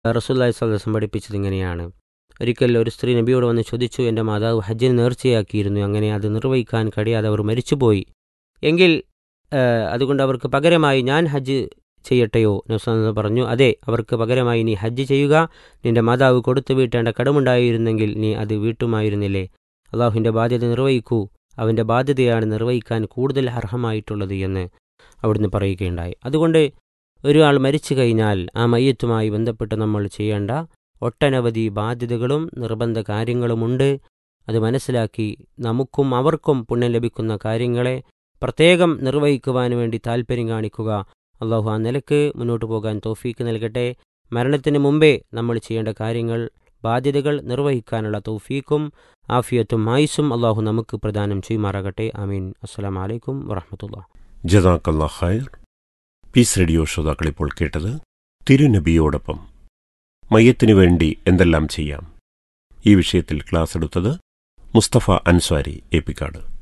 റസൂല്ലായി സ്വലം പഠിപ്പിച്ചത് ഇങ്ങനെയാണ് ഒരിക്കൽ ഒരു സ്ത്രീ നബിയോട് വന്ന് ചോദിച്ചു എൻ്റെ മാതാവ് ഹജ്ജിന് നേർച്ചയാക്കിയിരുന്നു അങ്ങനെ അത് നിർവഹിക്കാൻ കഴിയാതെ അവർ മരിച്ചുപോയി എങ്കിൽ ഏഹ്, അതുകൊണ്ട് അവർക്ക് പകരമായി ഞാൻ ഹജ്ജ് ചെയ്യട്ടെയോ നബ്സ് പറഞ്ഞു അതെ അവർക്ക് പകരമായി നീ ഹജ്ജ് ചെയ്യുക നിന്റെ മാതാവ് കൊടുത്തു വീട്ടേണ്ട കടമുണ്ടായിരുന്നെങ്കിൽ നീ അത് വീട്ടുമായിരുന്നില്ലേ അള്ളാഹുവിൻ്റെ ബാധ്യത നിർവഹിക്കൂ അവൻ്റെ ബാധ്യതയാണ് നിർവഹിക്കാൻ കൂടുതൽ അർഹമായിട്ടുള്ളത് എന്ന് അവിടുന്ന് പറയുകയുണ്ടായി അതുകൊണ്ട് ഒരാൾ മരിച്ചു കഴിഞ്ഞാൽ ആ മയ്യത്തുമായി ബന്ധപ്പെട്ട് നമ്മൾ ചെയ്യേണ്ട ഒട്ടനവധി ബാധ്യതകളും നിർബന്ധ കാര്യങ്ങളുമുണ്ട് അത് മനസ്സിലാക്കി നമുക്കും അവർക്കും പുണ്യം ലഭിക്കുന്ന കാര്യങ്ങളെ പ്രത്യേകം നിർവഹിക്കുവാൻ വേണ്ടി താല്പര്യം കാണിക്കുക അള്ളാഹു ആ നിലക്ക് മുന്നോട്ട് പോകാൻ തോഫീക്ക് നൽകട്ടെ മരണത്തിന് മുമ്പേ നമ്മൾ ചെയ്യേണ്ട കാര്യങ്ങൾ ബാധ്യതകൾ നിർവഹിക്കാനുള്ള തൗഫീക്കും ആഫിയത്തും ആയുസും അള്ളാഹു നമുക്ക് പ്രദാനം ചെയ്യുമാറാകട്ടെ ആമീൻ അസ്സലാം വലൈക്കും വറഹമത്തുള്ള ജസാക്കല്ലാ ഖൈർ പീസ് റേഡിയോ ശ്രോതാക്കൾ ഇപ്പോൾ കേട്ടത് തിരുനബിയോടൊപ്പം മയ്യത്തിനു വേണ്ടി എന്തെല്ലാം ചെയ്യാം ഈ വിഷയത്തിൽ ക്ലാസ് എടുത്തത് മുസ്തഫ അൻസ്വാരി ഏപ്പിക്കാട്